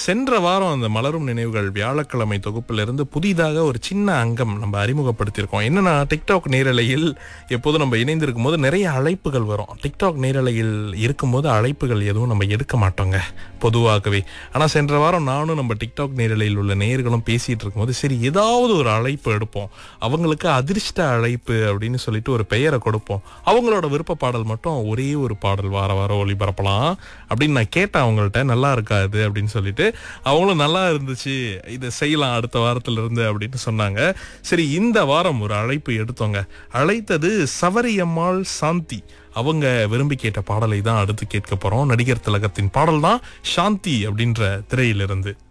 சென்ற வாரம் அந்த மலரும் நினைவுகள் வியாழக்கிழமை தொகுப்பிலிருந்து புதிதாக ஒரு சின்ன அங்கம் நம்ம அறிமுகப்படுத்தியிருக்கோம் என்னன்னா டிக்டாக் நேரலையில் எப்போதும் நம்ம இணைந்திருக்கும் போது நிறைய அழைப்புகள் வரும் டிக்டாக் நேரலையில் இருக்கும்போது அழைப்புகள் எதுவும் நம்ம எடுக்க மாட்டோங்க பொதுவாகவே ஆனால் சென்ற வாரம் நானும் நம்ம டிக்டாக் நேரலையில் உள்ள நேயர்களும் பேசிட்டு இருக்கும்போது சரி ஏதாவது ஒரு அழைப்பு எடுப்போம் அவங்களுக்கு அதிர்ஷ்ட அழைப்பு அப்படின்னு சொல்லிட்டு ஒரு பெயரை கொடுப்போம் அவங்களோட விருப்ப பாடல் மட்டும் ஒரே ஒரு பாடல் வார வாரம் ஒளிபரப்பலாம் அப்படின்னு நான் கேட்டேன் அவங்கள்ட்ட நல்லா இருக்கா இது அப்படின்னு சொல்லிட்டு அவங்களும் நல்லா இருந்துச்சு இதை செய்யலாம் அடுத்த வாரத்துல இருந்து அப்படின்னு சொன்னாங்க சரி இந்த வாரம் ஒரு அழைப்பு எடுத்தோங்க அழைத்தது சவரியம்மாள் சாந்தி அவங்க விரும்பி கேட்ட பாடலை தான் அடுத்து கேட்க போறோம் நடிகர் திலகத்தின் பாடல் தான் சாந்தி அப்படின்ற திரையிலிருந்து